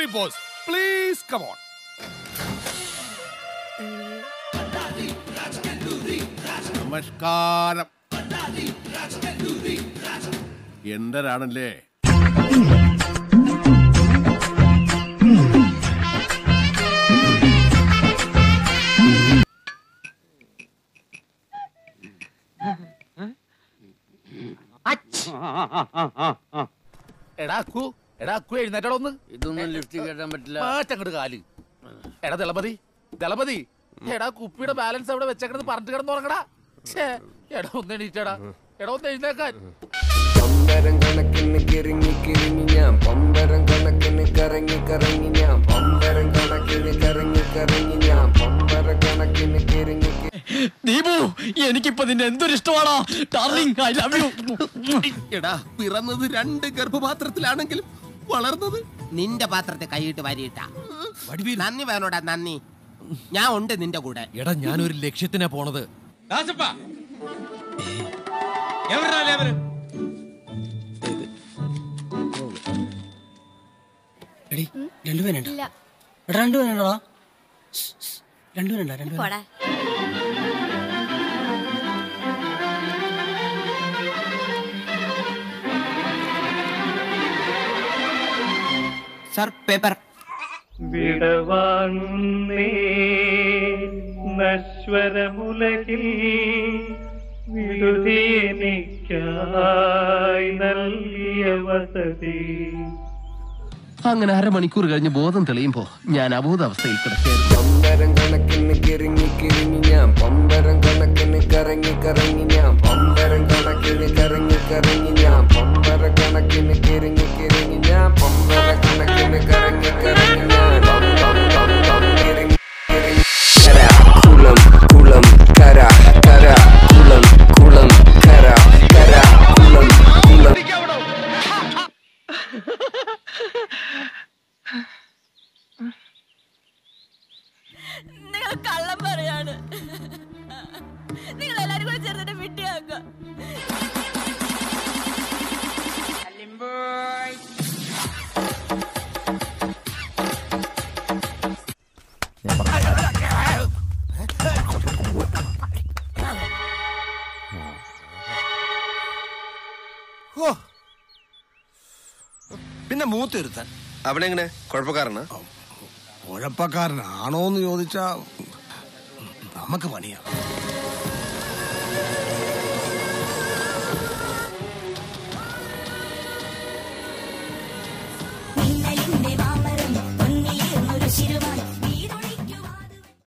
boss please come on നമസ്കാരം എന്തരാണല്ലേ എടാ അക്കു എടാ അക്കു എഴുന്നേറ്റടാ ഒന്ന് ഇതൊന്നും ലിഫ്റ്റ് കയറ്റാൻ പറ്റില്ല മാറ്റങ്ങോട്ട് കാല് എടാ ദളപതി ദളപതി എടാ കുപ്പിയുടെ ബാലൻസ് അവിടെ വെച്ചേക്കണത് പറഞ്ഞിട്ട് കിടന്ന് ഉറങ്ങടാ ഛേ, എടാ ഒന്ന് എണീറ്റടാ എടാ ഒന്ന് എഴുന്നേക്കാൻ പമ്പരം കണക്കിന് കിറങ്ങി കിറങ്ങി ഞാൻ പമ്പരം കണക്കിന് കറങ്ങി കറങ്ങി ഞാൻ പമ്പരം കണക്കിന് കറങ്ങി കറങ്ങി ഞാൻ പമ്പര കണക്കിന് കിറങ്ങി ദീപു എനിക്കിപ്പോ നിന്നെ എന്തൊരു ഇഷ്ടമാണോ ഡാർലിംഗ് ഐ ലവ് യു എടാ പിറന്നത് രണ്ട് ഗർഭപാത്രത്തിലാണെങ്കിലും വളർന്നത് നിന്റെ പാത്രത്തെ കൈയിട്ട് വരിയിട്ട നന്ദി വേണോടാ നന്ദി ഞാൻ ഉണ്ട് നിന്റെ കൂടെ എടാ ഞാനൊരു ലക്ഷ്യത്തിനാ പോണത് രണ്ടുപേരുണ്ടോ എടാ രണ്ടുപേരുണ്ടോ രണ്ടുപേരുണ്ടോ രണ്ടുപേരുണ്ടോ പോടാ സർ പേപ്പർ വിടവാങ്ങുന്നേ നശ്വരമുലകിൽ വിടുതേനിക്കായി നൽകിയ വസതി അങ്ങനെ അരമണിക്കൂർ കഴിഞ്ഞ് ബോധം തെളിയുമ്പോ ഞാൻ അബോധാവസ്ഥയിൽ കിടക്കുകയായിരുന്നു പമ്പരം കണക്കിന് കിറങ്ങി കിറങ്ങി ഞാൻ പമ്പരം കണക്കിന് കറങ്ങി കറങ്ങി ഞാൻ പമ്പരം കണക്കിന് കറങ്ങി കറങ്ങി ഞാൻ പമ്പര കണക്കിന് കിറങ്ങി കിറങ്ങി ഞാൻ പമ്പര കണക്കിന് കറങ്ങി കറങ്ങി ഞാൻ പം പം പം പം കിറങ്ങി കിറങ്ങി കര കുളം കുളം കര കര കുളം കുളം കര കര കുളം കുളം നിങ്ങൾ കള്ളം പറയാണ് നിങ്ങൾ എല്ലാരും കൂടെ ചേർന്നിട്ട് വിട്ടിയാക്കുക പിന്നെ മൂത്തൊരുത്തൻ അവിടെ എങ്ങനെ കുഴപ്പക്കാരനാ കുഴപ്പക്കാരനാണോന്ന് ചോദിച്ചാ നമുക്ക് പണിയാ